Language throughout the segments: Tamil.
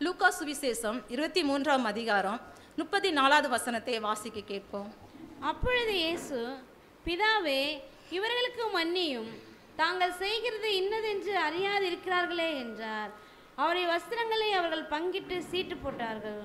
லூக்கா சுவிசேஷம் இருபத்தி மூன்றாம் அதிகாரம் முப்பத்தி நாலாவது வசனத்தை வாசிக்க கேட்போம் அப்பொழுது இயேசு பிதாவே இவர்களுக்கு மன்னியும் தாங்கள் செய்கிறது இன்னதென்று அறியாதிருக்கிறார்களே என்றார் அவருடைய வஸ்திரங்களை அவர்கள் பங்கிட்டு சீட்டு போட்டார்கள்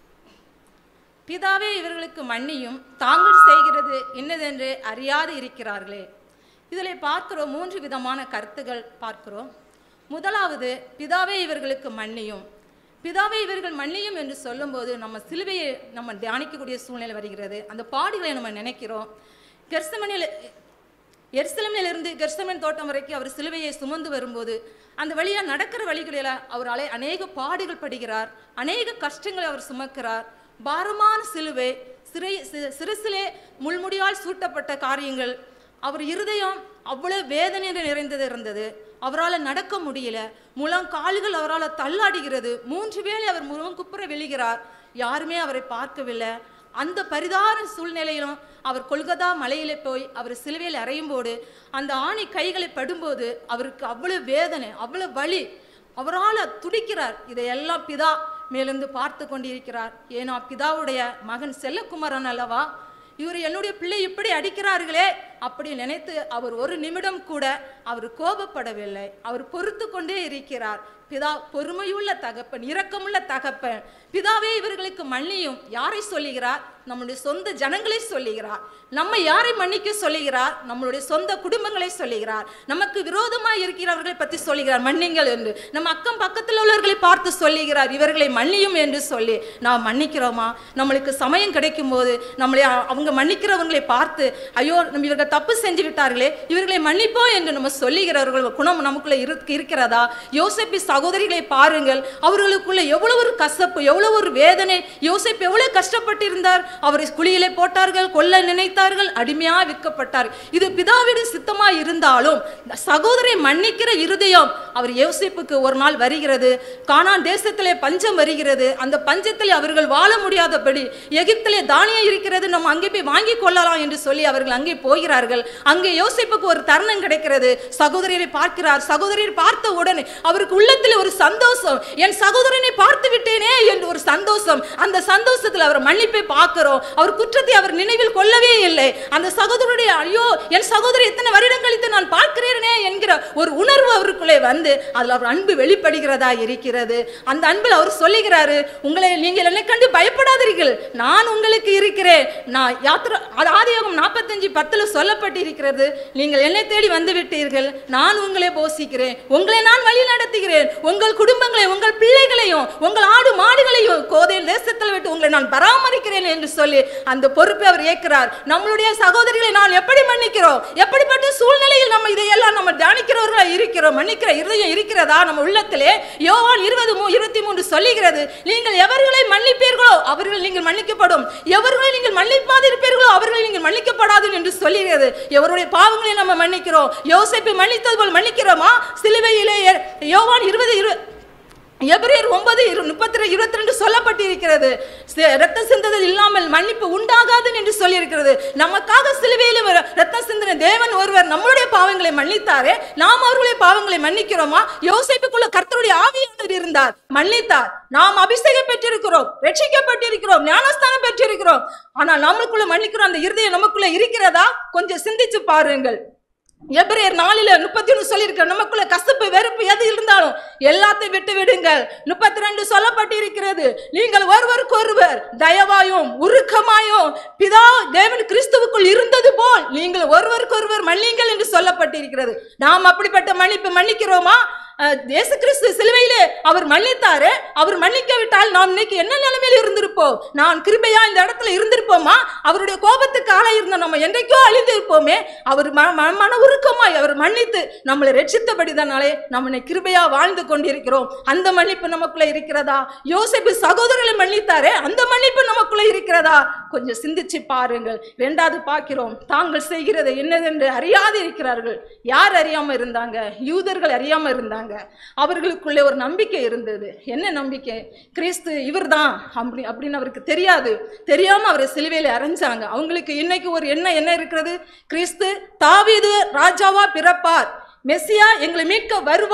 பிதாவே இவர்களுக்கு மன்னியும் தாங்கள் செய்கிறது இன்னதென்று அறியாது இருக்கிறார்களே இதில் பார்க்கிறோம் மூன்று விதமான கருத்துகள் பார்க்கிறோம் முதலாவது பிதாவே இவர்களுக்கு மன்னியும் பிதாவே இவர்கள் மன்னியும் என்று சொல்லும்போது நம்ம சிலுவையை நம்ம தியானிக்கக்கூடிய சூழ்நிலை வருகிறது அந்த பாடுகளை நம்ம நினைக்கிறோம் கெர்சமனில் எருசலேமிலிருந்து கெர்சமன் தோட்டம் வரைக்கும் அவர் சிலுவையை சுமந்து வரும்போது அந்த வழியா நடக்கிற வழிகளில் அவரால் அநேக பாடுகள் படுகிறார் அநேக கஷ்டங்களை அவர் சுமக்கிறார் பாரமான சிலுவை சிறை சி- சிறுசிலே முள்முடியால் சூட்டப்பட்ட காரியங்கள் அவர் இருதயம் அவ்வளவு வேதனை நிறைந்தது இருந்தது அவரால் நடக்க முடியல முழங்கால்கள் அவரால் தள்ளாடுகிறது மூன்று வேளை அவர் முகம் குப்புற விழுகிறார் யாருமே அவரை பார்க்கவில்லை அந்த பரிதான சூழ்நிலையிலும் அவர் கொல்கத்தா மலையிலே போய் அவர் சிலுவையில் அறையும் போது அந்த ஆணி கைகளை படும்போது அவருக்கு அவ்வளவு வேதனை அவ்வளவு வலி அவரால் துடிக்கிறார் இதையெல்லாம் பிதா மேலிருந்து பார்த்து கொண்டிருக்கிறார் ஏன்னா பிதாவுடைய மகன் செல்லக்குமாரன் அல்லவா இவர் என்னுடைய பிள்ளை இப்படி அடிக்கிறார்களே அப்படி நினைத்து அவர் ஒரு நிமிடம் கூட அவர் கோபப்படவில்லை அவர் பொறுத்து கொண்டே இருக்கிறார் பிதா பொறுமையுள்ள தகப்பன் இரக்கமுள்ள தகப்பன் பிதாவே இவர்களுக்கு மன்னியும் யாரை சொல்லுகிறார் நம்முடைய சொந்த ஜனங்களை சொல்லுகிறார் நம்ம யாரை மன்னிக்க சொல்லுகிறார் நம்மளுடைய சொந்த குடும்பங்களை சொல்லுகிறார் நமக்கு விரோதமாய் இருக்கிறவர்களை பற்றி சொல்லுகிறார் மன்னிங்கள் என்று நம்ம அக்கம் பக்கத்தில் உள்ளவர்களை பார்த்து சொல்லுகிறார் இவர்களை மன்னியும் என்று சொல்லி நாம் மன்னிக்கிறோமா நம்மளுக்கு சமயம் கிடைக்கும் போது நம்மளை அ- அவங்க மன்னிக்கிறவங்களை பார்த்து ஐயோ நம்ம இவர்கள் தப்பு செஞ்சு விட்டார்களே இவர்களை மன்னிப்போம் என்று நம்ம சொல்லுகிறவர்கள் குணம் நமக்குள்ள இருக்கு இருக்கிறதா யோசேப்பி சகோதரிகளை பாருங்கள் அவர்களுக்குள்ள எவ்வளவு ஒரு கசப்பு எவ்வளவு ஒரு வேதனை யோசேப் எவ்வளவு கஷ்டப்பட்டிருந்தார் அவரை குழியிலே போட்டார்கள் கொல்ல நினைத்தார்கள் அடிமையா விற்கப்பட்டார் இது பிதாவிடம் சித்தமா இருந்தாலும் இந்த சகோதரை மன்னிக்கிற இருதயம் அவர் யோசேப்புக்கு ஒரு நாள் வருகிறது கானான் தேசத்திலே பஞ்சம் வருகிறது அந்த பஞ்சத்திலே அவர்கள் வாழ முடியாதபடி எகிப்திலே தானியம் இருக்கிறது நம்ம அங்கே போய் வாங்கி கொள்ளலாம் என்று சொல்லி அவர்கள் அங்கே போகிறார்கள் அங்கே யோசேப்புக்கு ஒரு தருணம் கிடைக்கிறது சகோதரியரை பார்க்கிறார் சகோதரியர் பார்த்த உடனே அவருக்கு உள்ளத்தில் ஒரு சந்தோஷம் என் சகோதரனை பார்த்து விட்டேனே என்று ஒரு சந்தோஷம் அந்த சந்தோஷத்தில் அவர் மன்னிப்பை பார்க்கிறோம் அவர் குற்றத்தை அவர் நினைவில் கொள்ளவே இல்லை அந்த சகோதரருடைய ஐயோ என் சகோதரி எத்தனை வருடம் கழித்து நான் பார்க்கிறேனே என்கிற ஒரு உணர்வு அவருக்குள்ளே வந்து அதில் அவர் அன்பு வெளிப்படுகிறதா இருக்கிறது அந்த அன்பில் அவர் சொல்லுகிறாரு உங்களை நீங்கள் என்னை கண்டு பயப்படாதீர்கள் நான் உங்களுக்கு இருக்கிறேன் நான் யாத்திரை ஆதியாகம் நாற்பத்தஞ்சு பத்தில் சொல்லப்பட்டிருக்கிறது நீங்கள் என்னை தேடி வந்து விட்டீர்கள் நான் உங்களை போஷிக்கிறேன் உங்களை நான் வழி நடத்துகிறேன் உங்கள் குடும்பங்களை உங்கள் பிள்ளைகளையும் உங்கள் ஆடு மாடுகளையும் கோதையில் தேசத்தில் விட்டு உங்களை நான் பராமரிக்கிறேன் என்று சொல்லி அந்த பொறுப்பை அவர் ஏற்கிறார் நம்மளுடைய சகோதரிகளை நான் எப்படி மன்னிக்கிறோம் எப்படிப்பட்ட சூழ்நிலையில் நம்ம இதையெல்லாம் நம்ம தியானிக்கிறவர்களா இருக்கிறோம் மன்னிக்கிற இருதயம் இருக்கிறதா நம்ம உள்ளத்திலே யோவான் இருபது மூ இருபத்தி மூன்று சொல்லுகிறது நீங்கள் எவர்களை மன்னிப்பீர்களோ அவர்கள் நீங்கள் மன்னிக்கப்படும் எவர்களை நீங்கள் மன்னிப்பாதிருப்பீர்களோ அவர்களை நீங்கள் மன்னிக்கப்படாது என்று சொல்லுகிறது எவருடைய பாவங்களை நம்ம மன்னிக்கிறோம் யோசேப்பை மன்னித்தது போல் மன்னிக்கிறோமா சிலுவையிலே யோவான் இருபது இரு எபிரேயர் ஒன்பது இரு முப்பத்தி ரெண்டு இருபத்தி ரெண்டு சொல்லப்பட்டிருக்கிறது சி- ரத்த சிந்துதல் இல்லாமல் மன்னிப்பு உண்டாகாது என்று சொல்லியிருக்கிறது நமக்காக சிலுவையில் வர- ரத்த சிந்தனை தேவன் ஒருவர் நம்மளுடைய பாவங்களை மன்னித்தாரே நாம் அவர்களுடைய பாவங்களை மன்னிக்கிறோமா யோசிப்புக்குள்ள கர்த்தருடைய ஆவியானவர் இருந்தார் மன்னித்தார் நாம் அபிஷேகம் பெற்றிருக்கிறோம் ரட்சிக்கப்பட்டிருக்கிறோம் ஞானஸ்தானம் பெற்றிருக்கிறோம் ஆனால் நமக்குள்ள மன்னிக்கிறோம் அந்த இருதயம் நமக்குள்ள இருக்கிறதா கொஞ்சம் சிந்திச்சு பாருங்கள் எபிரேயர் நாலில முப்பத்தி ஒன்று சொல்லியிருக்க நமக்குள்ள கசப்பு வெறுப்பு எது இருந்தாலும் எல்லாத்தையும் விட்டு விடுங்கள் முப்பத்தி ரெண்டு சொல்லப்பட்டிருக்கிறது நீங்கள் ஒருவருக்கு ஒருவர் தயவாயும் உருக்கமாயும் பிதா தேவன் கிறிஸ்துவுக்குள் இருந்தது போல் நீங்கள் ஒருவருக்கு ஒருவர் மன்னிங்கள் என்று சொல்லப்பட்டிருக்கிறது நாம் அப்படிப்பட்ட மன்னிப்பு மன்னிக்கிறோமா அஹ், இயேசு கிறிஸ்து சிலுவையிலே அவர் மன்னித்தாரு அவர் மன்னிக்க விட்டால் நாம் இன்னைக்கு என்ன நிலைமையில இருந்திருப்போம் நான் கிருபையா இந்த இடத்துல இருந்திருப்போமா அவருடைய கோபத்துக்கு ஆளாக இருந்த நம்ம என்றைக்கோ அழிந்து இருப்போமே அவர் ம- ம- மன உருக்கமாய் அவர் மன்னித்து நம்மளை ரட்சித்தபடிதானாலே நம்மளை கிருபையா வாழ்ந்து கொண்டிருக்கிறோம் அந்த மன்னிப்பு நமக்குள்ள இருக்கிறதா யோசிப்பு சகோதரர்களை மன்னித்தாரே அந்த மன்னிப்பு நமக்குள்ள இருக்கிறதா கொஞ்சம் சிந்திச்சு பாருங்கள் ரெண்டாவது பார்க்கிறோம் தாங்கள் செய்கிறது என்னதென்று அறியாது இருக்கிறார்கள் யார் அறியாம இருந்தாங்க யூதர்கள் அறியாம இருந்தாங்க அவர்களுக்குள்ளே ஒரு நம்பிக்கை இருந்தது என்ன நம்பிக்கை கிறிஸ்து இவர்தான் அப்படி அப்படின்னு அவருக்கு தெரியாது தெரியாம அவரை சிலுவையில அரைஞ்சாங்க அவங்களுக்கு இன்னைக்கு ஒரு எண்ணம் என்ன இருக்கிறது கிறிஸ்து தாவீது ராஜாவா பிறப்பார் மெஸ்ஸியா எங்களை மீட்க வருவார்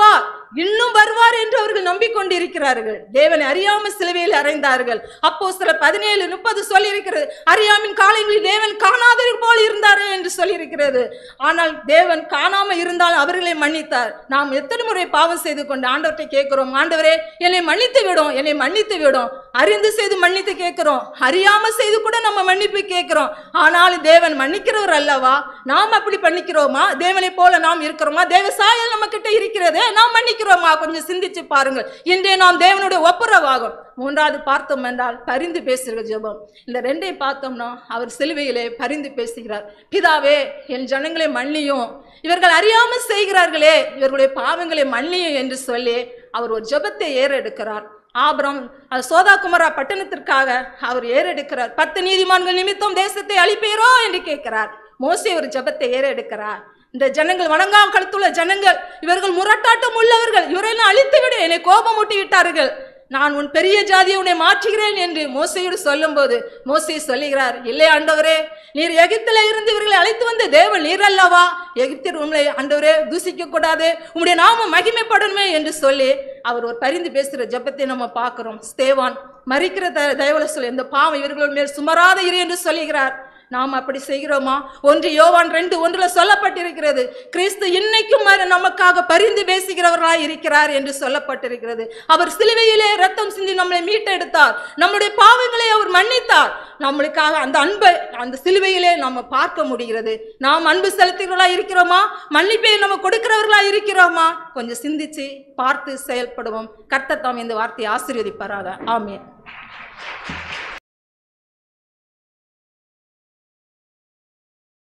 இன்னும் வருவார் என்று அவர்கள் நம்பிக்கொண்டிருக்கிறார்கள் தேவனை அறியாம சிலுவையில் அறைந்தார்கள் அப்போ சில பதினேழு முப்பது சொல்லியிருக்கிறது அறியாமின் காலங்களில் தேவன் காணாதவர் போல் இருந்தாரே என்று சொல்லியிருக்கிறது ஆனால் தேவன் காணாம இருந்தால் அவர்களை மன்னித்தார் நாம் எத்தனை முறை பாவம் செய்து கொண்டு ஆண்டவர்கிட்ட கேட்கிறோம் ஆண்டவரே என்னை மன்னித்து விடும் என்னை மன்னித்து விடும் அறிந்து செய்து மன்னித்து கேட்கிறோம் அறியாம செய்து கூட நம்ம மன்னிப்பு கேட்கிறோம் ஆனால் தேவன் மன்னிக்கிறவர் அல்லவா நாம் அப்படி பண்ணிக்கிறோமா தேவனை போல நாம் இருக்கிறோமா தேவ சாயல் நம்ம கிட்ட இருக்கிறது நாம் மன்னிக்கிறோமா கொஞ்சம் சிந்திச்சு பாருங்கள் இன்றே நாம் தேவனுடைய ஒப்புரவாகும் மூன்றாவது பார்த்தோம் என்றால் பரிந்து பேசுகிற ஜெபம் இந்த ரெண்டையும் பார்த்தோம்னா அவர் சிலுவையிலே பரிந்து பேசுகிறார் பிதாவே என் ஜனங்களை மன்னியும் இவர்கள் அறியாமல் செய்கிறார்களே இவர்களுடைய பாவங்களை மன்னியும் என்று சொல்லி அவர் ஒரு ஜெபத்தை ஏறெடுக்கிறார் ஆபரம் அது சோதாகுமரா பட்டணத்திற்காக அவர் ஏறெடுக்கிறார் பத்து நீதிமான்கள் நிமித்தம் தேசத்தை அழிப்பீரோ என்று கேட்கிறார் மோசே ஒரு ஜெபத்தை ஏறெடுக்கிறார் இந்த ஜனங்கள் வணங்கா கழுத்துள்ள ஜனங்கள் இவர்கள் முரட்டாட்டம் உள்ளவர்கள் இவரெல்லாம் அழித்து விடு என்னை கோபம் ஊட்டி விட்டார்கள் நான் உன் பெரிய ஜாதியை உன்னை மாற்றுகிறேன் என்று மோசையோடு சொல்லும்போது மோசே சொல்லுகிறார் இல்லை ஆண்டவரே நீர் எகிப்தில இருந்து இவர்களை அழைத்து வந்த தேவன் நீர் அல்லவா எகிப்தில் உங்களை ஆண்டவரே தூசிக்க கூடாது உம்முடைய நாமம் மகிமைப்படணுமே என்று சொல்லி அவர் ஒரு பரிந்து பேசுகிற ஜெபத்தை நம்ம பார்க்கிறோம் ஸ்தேவான் மறிக்கிற த தயவுல சொல்லி இந்த பாவம் இவர்கள் மேல் சுமராத இரு என்று சொல்லுகிறார் நாம் அப்படி செய்கிறோமா ஒன்று யோவான் ரெண்டு ஒன்றுல சொல்லப்பட்டிருக்கிறது கிறிஸ்து இன்னைக்கும் வரை நமக்காக பரிந்து பேசுகிறவர்களாய் இருக்கிறார் என்று சொல்லப்பட்டிருக்கிறது அவர் சிலுவையிலே ரத்தம் சிந்தி நம்மளை மீட்டெடுத்தார் நம்முடைய பாவங்களை அவர் மன்னித்தார் நம்மளுக்காக அந்த அன்பை அந்த சிலுவையிலே நம்ம பார்க்க முடிகிறது நாம் அன்பு செலுத்துகிறவர்களா இருக்கிறோமா மன்னிப்பை நம்ம கொடுக்கிறவர்களா இருக்கிறோமா கொஞ்சம் சிந்திச்சு பார்த்து செயல்படுவோம் கர்த்தர் தாம் இந்த வார்த்தையை ஆசீர்வதிப்பாராக ஆமென்